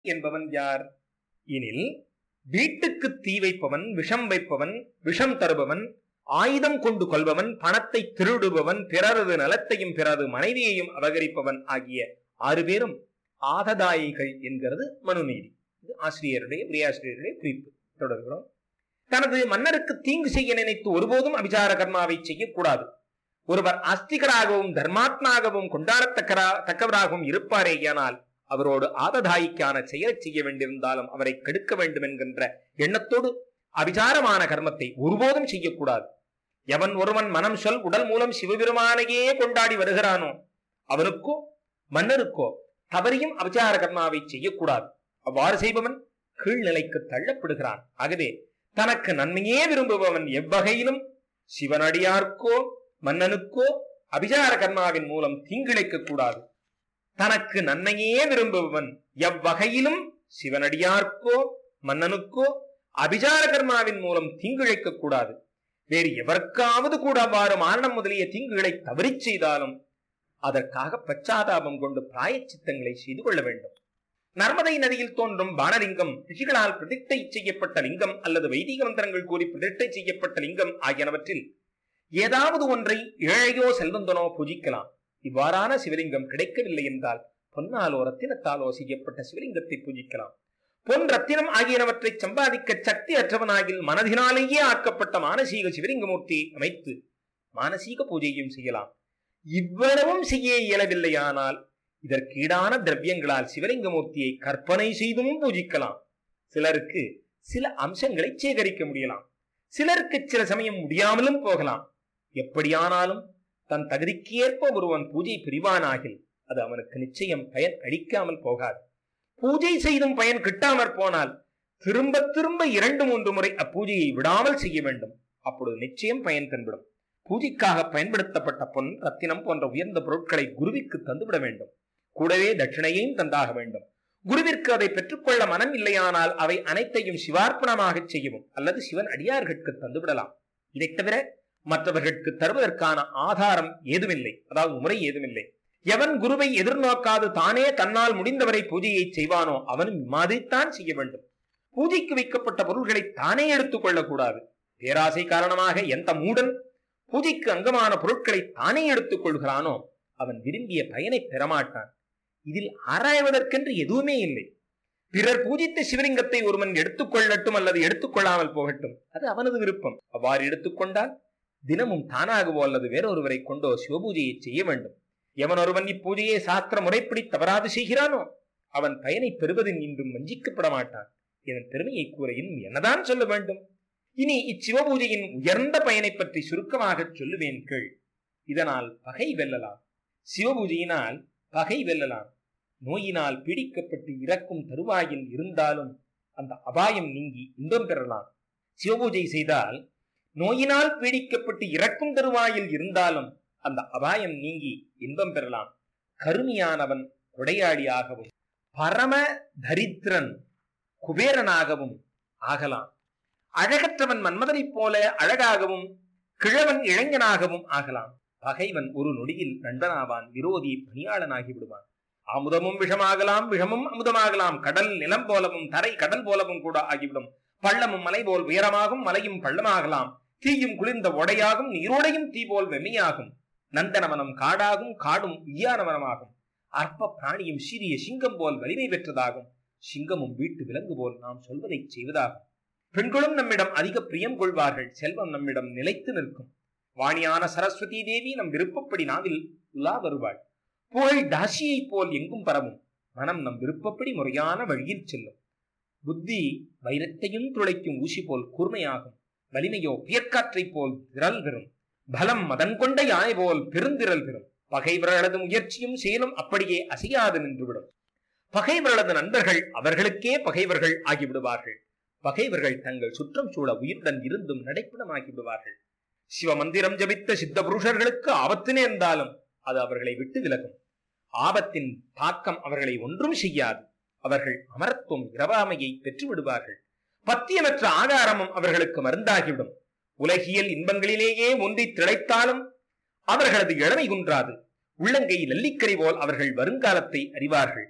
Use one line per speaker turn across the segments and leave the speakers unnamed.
என்பவன் யார் எனில் வீட்டுக்கு தீ வைப்பவன் விஷம் வைப்பவன் விஷம் தருபவன் ஆயுதம் கொண்டு கொள்பவன் பணத்தை திருடுபவன் பிறரது நலத்தையும் பிறரது மனைவியையும் அபகரிப்பவன் ஆகிய ஆறு பேரும் ஆததாயிகள் என்கிறது மனுநீதி இது ஆசிரியருடைய உரையாசிரியருடைய குறிப்பு தொடர்கிறோம் தனது மன்னருக்கு தீங்கு செய்ய நினைத்து ஒருபோதும் அபிசார கர்மாவை செய்யக்கூடாது ஒருவர் ஆஸ்திகராகவும் தர்மாத்மாகவும் கொண்டாடத்தக்கரா தக்கவராகவும் இருப்பாரேயானால் அவரோடு ஆததாயிக்கான செயலை செய்ய வேண்டியிருந்தாலும் அவரை கெடுக்க வேண்டும் என்கின்ற எண்ணத்தோடு அபிசாரமான கர்மத்தை ஒருபோதும் செய்யக்கூடாது எவன் ஒருவன் மனம் சொல் உடல் மூலம் சிவபெருமானையே கொண்டாடி வருகிறானோ அவனுக்கோ மன்னருக்கோ தவறியும் அபிசார கர்மாவை செய்யக்கூடாது அவ்வாறு செய்பவன் கீழ்நிலைக்கு தள்ளப்படுகிறான் ஆகவே தனக்கு நன்மையே விரும்புபவன் எவ்வகையிலும் சிவனடியார்க்கோ மன்னனுக்கோ அபிசார கர்மாவின் மூலம் தீங்கிழைக்க கூடாது தனக்கு நன்மையே விரும்புபவன் எவ்வகையிலும் சிவனடியார்க்கோ மன்னனுக்கோ அபிசார கர்மாவின் மூலம் தீங்கிழைக்க கூடாது வேறு எவருக்காவது கூட அவ்வாறு மாரணம் முதலிய தீங்குகளை தவறிச் செய்தாலும் அதற்காக பச்சாதாபம் கொண்டு பிராயச்சித்தங்களை செய்து கொள்ள வேண்டும் நர்மதை நதியில் தோன்றும் பானலிங்கம் ரிஷிகளால் பிரதிஷ்டை செய்யப்பட்ட லிங்கம் அல்லது வைதிக மந்திரங்கள் கூறி பிரதிஷ்டை செய்யப்பட்ட லிங்கம் ஆகியனவற்றில் ஏதாவது ஒன்றை ஏழையோ செல்வந்தனோ பூஜிக்கலாம் இவ்வாறான சிவலிங்கம் கிடைக்கவில்லை என்றால் பொன்னாலோ ரத்தினத்தாலோ செய்யப்பட்ட சிவலிங்கத்தை பூஜிக்கலாம் பொன் ரத்தினம் ஆகியனவற்றை சம்பாதிக்க சக்தி அற்றவனாகில் மனதினாலேயே ஆக்கப்பட்ட மானசீக சிவலிங்கமூர்த்தியை அமைத்து மானசீக பூஜையும் செய்யலாம் இவ்வளவும் செய்ய இயலவில்லையானால் இதற்கீடான திரவியங்களால் சிவலிங்கமூர்த்தியை கற்பனை செய்தும் பூஜிக்கலாம் சிலருக்கு சில அம்சங்களை சேகரிக்க முடியலாம் சிலருக்கு சில சமயம் முடியாமலும் போகலாம் எப்படியானாலும் தன் தகுதிக்கு ஏற்ப ஒருவன் பூஜை புரிவானாகில் அது அவனுக்கு நிச்சயம் பயன் அளிக்காமல் போகாது பூஜை செய்தும் பயன் கிட்டாமற் போனால் திரும்ப திரும்ப இரண்டு மூன்று முறை அப்பூஜையை விடாமல் செய்ய வேண்டும் அப்பொழுது நிச்சயம் பயன் தென்படும் பூஜைக்காக பயன்படுத்தப்பட்ட பொன் ரத்தினம் போன்ற உயர்ந்த பொருட்களை குருவிற்கு தந்துவிட வேண்டும் கூடவே தட்சிணையையும் தந்தாக வேண்டும் குருவிற்கு அதை பெற்றுக்கொள்ள மனம் இல்லையானால் அவை அனைத்தையும் சிவார்ப்பணமாக செய்யவும் அல்லது சிவன் அடியார்களுக்கு தந்துவிடலாம் இதைத் தவிர மற்றவர்களுக்கு தருவதற்கான ஆதாரம் ஏதுமில்லை அதாவது முறை ஏதுமில்லை எவன் குருவை எதிர்நோக்காது தானே தன்னால் முடிந்தவரை பூஜையை செய்வானோ அவனும் இம்மாதிரித்தான் செய்ய வேண்டும் பூஜைக்கு வைக்கப்பட்ட பொருள்களை தானே எடுத்துக் கொள்ளக்கூடாது பேராசை காரணமாக எந்த மூடன் பூஜைக்கு அங்கமான பொருட்களை தானே எடுத்துக் கொள்கிறானோ அவன் விரும்பிய பயனை பெறமாட்டான் இதில் ஆராய்வதற்கென்று எதுவுமே இல்லை பிறர் பூஜித்த சிவலிங்கத்தை ஒருவன் எடுத்துக்கொள்ளட்டும் அல்லது எடுத்துக்கொள்ளாமல் போகட்டும் அது அவனது விருப்பம் அவ்வாறு எடுத்துக்கொண்டால் தினமும் தானாகவோ அல்லது வேறொருவரை கொண்டோ சிவபூஜையை செய்ய வேண்டும் எவன் ஒருவன் இப்பூஜையை சாஸ்திர முறைப்படி தவறாது செய்கிறானோ அவன் பயனை பெறுவதில் இன்றும் வஞ்சிக்கப்பட மாட்டான் இதன் பெருமையை கூற இன்னும் என்னதான் சொல்ல வேண்டும் இனி இச்சிவபூஜையின் உயர்ந்த பயனை பற்றி சுருக்கமாக சொல்லுவேன் கேள் இதனால் பகை வெல்லலாம் சிவபூஜையினால் பகை வெல்லலாம் நோயினால் பீடிக்கப்பட்டு இறக்கும் தருவாயில் இருந்தாலும் அந்த அபாயம் நீங்கி இன்பம் பெறலாம் சிவபூஜை செய்தால் நோயினால் பீடிக்கப்பட்டு இறக்கும் தருவாயில் இருந்தாலும் அந்த அபாயம் நீங்கி இன்பம் பெறலாம் கருமியானவன் கொடையாடியாகவும் பரம தரித்திரன் குபேரனாகவும் ஆகலாம் அழகற்றவன் மன்மதனைப் போல அழகாகவும் கிழவன் இளைஞனாகவும் ஆகலாம் பகைவன் ஒரு நொடியில் நண்பனாவான் விரோதி பணியாளனாகி விடுவான் அமுதமும் விஷமாகலாம் விஷமும் அமுதமாகலாம் கடல் நிலம் போலவும் தரை கடல் போலவும் கூட ஆகிவிடும் பள்ளமும் மலை போல் உயரமாகும் மலையும் பள்ளமாகலாம் தீயும் குளிர்ந்த ஒடையாகும் நீரோடையும் தீ போல் வெம்மையாகும் நந்தனவனம் காடாகும் காடும் உய்யானவனமாகும் அற்ப பிராணியும் சிறிய சிங்கம் போல் வலிமை பெற்றதாகும் சிங்கமும் வீட்டு விலங்கு போல் நாம் சொல்வதை செய்வதாகும் பெண்களும் நம்மிடம் அதிக பிரியம் கொள்வார்கள் செல்வம் நம்மிடம் நிலைத்து நிற்கும் வாணியான சரஸ்வதி தேவி நம் விருப்பப்படி நாவில் உலா வருவாள் புகழ் தாசியைப் போல் எங்கும் பரவும் மனம் நம் விருப்பப்படி முறையான வழியில் செல்லும் புத்தி வைரத்தையும் துளைக்கும் ஊசி போல் கூர்மையாகும் வலிமையோ புயற்காற்றைப் போல் திரள் பெறும் பலம் மதன் கொண்ட யானை போல் பெருந்திரல் பெறும் பகைவர்களது முயற்சியும் செயலும் அப்படியே அசையாது நின்றுவிடும் பகைவர்களது நண்பர்கள் அவர்களுக்கே பகைவர்கள் ஆகிவிடுவார்கள் பகைவர்கள் தங்கள் சுற்றம் சூழ உயிருடன் இருந்தும் நடைப்பணமாகி விடுவார்கள் சிவமந்திரம் ஜபித்த சித்த புருஷர்களுக்கு ஆபத்து நேர்ந்தாலும் அது அவர்களை விட்டு விலகும் ஆபத்தின் தாக்கம் அவர்களை ஒன்றும் செய்யாது அவர்கள் அமரத்துவம் இரவாமையை பெற்று விடுவார்கள் பத்தியமற்ற ஆகாரமும் அவர்களுக்கு மருந்தாகிவிடும் உலகியல் இன்பங்களிலேயே ஒன்றி திளைத்தாலும் அவர்களது இளமை குன்றாது உள்ளங்கை நெல்லிக்கரை போல் அவர்கள் வருங்காலத்தை அறிவார்கள்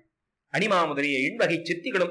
அணிமா முதலிய எண்வகை சித்திகளும்